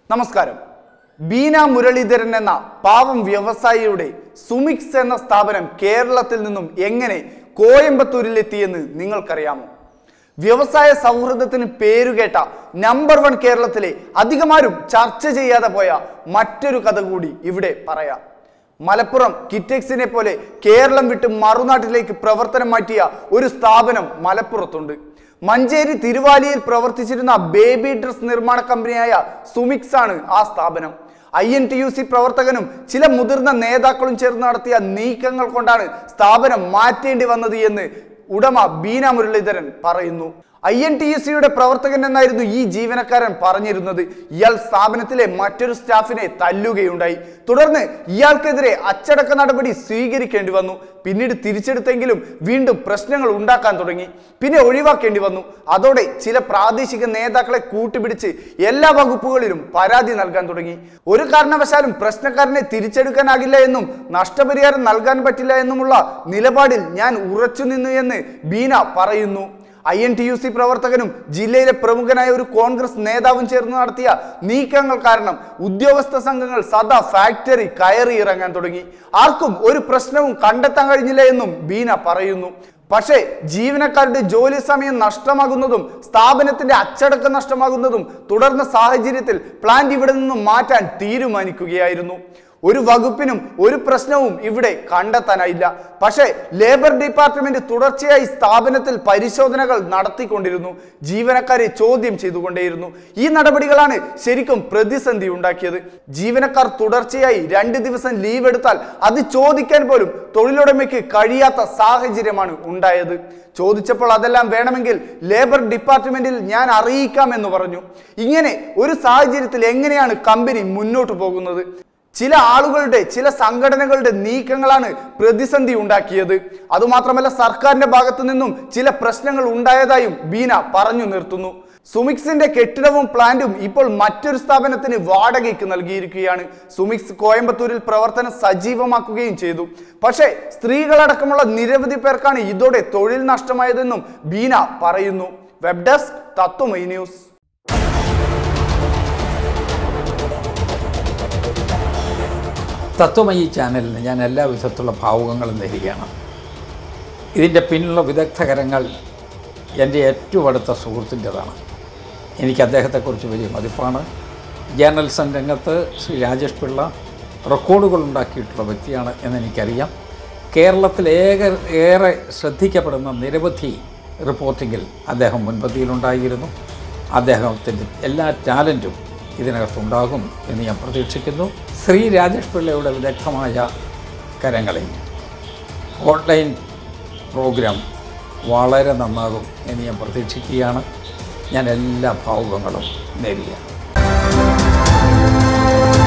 നമസ്കാരം ബീന മുരളീധരൻ എന്ന പാവം വ്യവസായിയുടെ സുമിക്സ് എന്ന സ്ഥാപനം കേരളത്തിൽ നിന്നും എങ്ങനെ കോയമ്പത്തൂരിലെത്തിയെന്ന് നിങ്ങൾക്കറിയാമോ വ്യവസായ സൗഹൃദത്തിന് പേരുകേട്ട നമ്പർ വൺ കേരളത്തിലെ അധികമാരും ചർച്ച ചെയ്യാതെ പോയ മറ്റൊരു കഥ കൂടി ഇവിടെ പറയാം മലപ്പുറം കിറ്റെക്സിനെ പോലെ കേരളം വിട്ട് മറുനാട്ടിലേക്ക് പ്രവർത്തനം മാറ്റിയ ഒരു സ്ഥാപനം മലപ്പുറത്തുണ്ട് മഞ്ചേരി തിരുവാലിയിൽ പ്രവർത്തിച്ചിരുന്ന ബേബി ഡ്രസ് നിർമ്മാണ കമ്പനിയായ സുമിക്സ് ആണ് ആ സ്ഥാപനം I N T U C പ്രവർത്തകനും ചില മുതിർന്ന നേതാക്കളും ചേർന്ന് നടത്തിയ നീക്കങ്ങൾ കൊണ്ടാണ് സ്ഥാപനം മാറ്റേണ്ടി വന്നത് എന്ന് ഉടമ ബീന മുരളീധരൻ പറയുന്നു ഐ എൻ ടി യു സിയുടെ പ്രവർത്തകൻ എന്നായിരുന്നു ഈ ജീവനക്കാരൻ പറഞ്ഞിരുന്നത് ഇയാൾ സ്ഥാപനത്തിലെ മറ്റൊരു സ്റ്റാഫിനെ തല്ലുകയുണ്ടായി തുടർന്ന് ഇയാൾക്കെതിരെ അച്ചടക്ക നടപടി സ്വീകരിക്കേണ്ടി വന്നു പിന്നീട് തിരിച്ചെടുത്തെങ്കിലും വീണ്ടും പ്രശ്നങ്ങൾ ഉണ്ടാക്കാൻ തുടങ്ങി പിന്നെ ഒഴിവാക്കേണ്ടി വന്നു അതോടെ ചില പ്രാദേശിക നേതാക്കളെ കൂട്ടുപിടിച്ച് എല്ലാ വകുപ്പുകളിലും പരാതി നൽകാൻ തുടങ്ങി ഒരു കാരണവശാലും പ്രശ്നക്കാരനെ തിരിച്ചെടുക്കാനാകില്ല എന്നും നഷ്ടപരിഹാരം നൽകാൻ പറ്റില്ല എന്നുമുള്ള നിലപാടിൽ ഞാൻ ഉറച്ചു നിന്നു എന്ന് ബീന പറയുന്നു I N T U C പ്രവർത്തകനും ജില്ലയിലെ പ്രമുഖനായ ഒരു കോൺഗ്രസ് നേതാവും ചേർന്ന് നടത്തിയ നീക്കങ്ങൾ കാരണം ഉദ്യോഗസ്ഥ സംഘങ്ങൾ സദാ ഫാക്ടറി കയറി ഇറങ്ങാൻ തുടങ്ങി ആർക്കും ഒരു പ്രശ്നവും കണ്ടെത്താൻ കഴിഞ്ഞില്ല എന്നും ബീന പറയുന്നു പക്ഷേ ജീവനക്കാരുടെ ജോലി സമയം നഷ്ടമാകുന്നതും സ്ഥാപനത്തിന്റെ അച്ചടക്കം നഷ്ടമാകുന്നതും തുടർന്ന സാഹചര്യത്തിൽ പ്ലാന്റ് ഇവിടെ നിന്നും മാറ്റാൻ തീരുമാനിക്കുകയായിരുന്നു ഒരു വകുപ്പിനും ഒരു പ്രശ്നവും ഇവിടെ കണ്ടെത്താനായില്ല പക്ഷേ ലേബർ ഡിപ്പാർട്ട്മെന്റ് തുടർച്ചയായി സ്ഥാപനത്തിൽ പരിശോധനകൾ നടത്തിക്കൊണ്ടിരുന്നു ജീവനക്കാരെ ചോദ്യം ചെയ്തുകൊണ്ടേയിരുന്നു ഈ നടപടികളാണ് ശരിക്കും പ്രതിസന്ധി ഉണ്ടാക്കിയത് ജീവനക്കാർ തുടർച്ചയായി രണ്ട് ദിവസം ലീവ് എടുത്താൽ അത് ചോദിക്കാൻ പോലും തൊഴിലുടമയ്ക്ക് കഴിയാത്ത സാഹചര്യമാണ് ഉണ്ടായത് ചോദിച്ചപ്പോൾ അതെല്ലാം വേണമെങ്കിൽ ലേബർ ഡിപ്പാർട്ട്മെന്റിൽ ഞാൻ അറിയിക്കാം എന്ന് പറഞ്ഞു ഇങ്ങനെ ഒരു സാഹചര്യത്തിൽ എങ്ങനെയാണ് കമ്പനി മുന്നോട്ട് പോകുന്നത് ചില ആളുകളുടെ ചില സംഘടനകളുടെ നീക്കങ്ങളാണ് പ്രതിസന്ധി ഉണ്ടാക്കിയത് അതുമാത്രമല്ല സർക്കാരിന്റെ ഭാഗത്തു നിന്നും ചില പ്രശ്നങ്ങൾ ഉണ്ടായതായും ബീന പറഞ്ഞു നിർത്തുന്നു സുമിക്സിന്റെ കെട്ടിടവും പ്ലാന്റും ഇപ്പോൾ മറ്റൊരു സ്ഥാപനത്തിന് വാടകയ്ക്ക് നൽകിയിരിക്കുകയാണ് സുമിക്സ് കോയമ്പത്തൂരിൽ പ്രവർത്തനം സജീവമാക്കുകയും ചെയ്തു പക്ഷേ സ്ത്രീകളടക്കമുള്ള നിരവധി പേർക്കാണ് ഇതോടെ തൊഴിൽ നഷ്ടമായതെന്നും ബീന പറയുന്നു web desk Tattvamayi news Tattvamayi ചാനലിന് ഞാൻ എല്ലാ വിധത്തിലുള്ള ഭാവുകങ്ങളും നേരുകയാണ് ഇതിൻ്റെ പിന്നിലുള്ള വിദഗ്ധകരങ്ങൾ എൻ്റെ ഏറ്റവും അടുത്ത സുഹൃത്തിൻ്റെതാണ് എനിക്ക് അദ്ദേഹത്തെക്കുറിച്ച് വലിയ മതിപ്പാണ് ജേർണലിസം രംഗത്ത് ശ്രീ രാജേഷ് പിള്ള റെക്കോർഡുകൾ ഉണ്ടാക്കിയിട്ടുള്ള വ്യക്തിയാണ് എന്നെനിക്കറിയാം കേരളത്തിൽ ഏക ഏറെ ശ്രദ്ധിക്കപ്പെടുന്ന നിരവധി റിപ്പോർട്ടിങ്ങിൽ അദ്ദേഹം മുൻപന്തിയിലുണ്ടായിരുന്നു അദ്ദേഹത്തിൻ്റെ എല്ലാ ടാലൻറ്റും ഇതിനകത്തുണ്ടാകും എന്ന് ഞാൻ പ്രതീക്ഷിക്കുന്നു ശ്രീ രാജേഷ് പിള്ളയുടെ വിദഗ്ധമായ കരങ്ങളിൽ ഓൺലൈൻ പ്രോഗ്രാം വളരെ നന്നാകും എന്ന് ഞാൻ പ്രതീക്ഷിക്കുകയാണ് ഞാൻ എല്ലാ ഭാവുകങ്ങളും നേരുകയാണ്